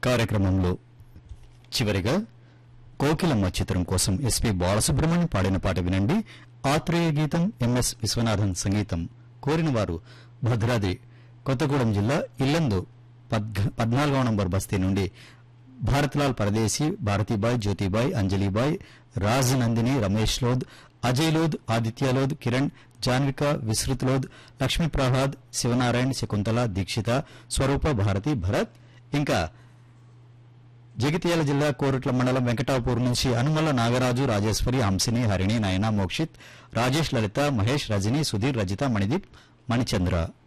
కార్యక్రమంలో చివరిగా కోకిలమ్మ చిత్రం కోసం ఎస్పి బాలసుబ్రహ్మణ్యం పాడిన పాట వినండి ఆత్రేయ గీతం ఎంఎస్ విశ్వనాథన్ సంగీతం కోరిన వారు భద్రాద్రి కొత్తగూడెం జిల్లా ఇల్లందు పద్గ- పద్నాలుగవ నంబర్ బస్తీ నుండి భారత్లాల్ పరదేశీ భారతీబాయ్ జ్యోతిబాయ్ అంజలిబాయ్ రాజ్ నందిని రమేష్ లోద్ అజయ్ లోద్ ఆదిత్య లోద్ కిరణ్ జాన్విక విస్తృత్ లోద్ లక్ష్మీ ప్రహ్లాద్ శివనారాయణ్ శకుంతల దీక్షిత స్వరూప భారతి భరత్ ఇంకా జగిత్యాల జిల్లా కోరుట్ల మండలం వెంకటాపూర్ నుంచి అనుమల నాగరాజు రాజేశ్వరి హంసిని హరిణి నయన మోక్షిత్ రాజేష్ లలిత మహేష్ రజని సుధీర్ రజిత మణిదీప్ మణిచంద్ర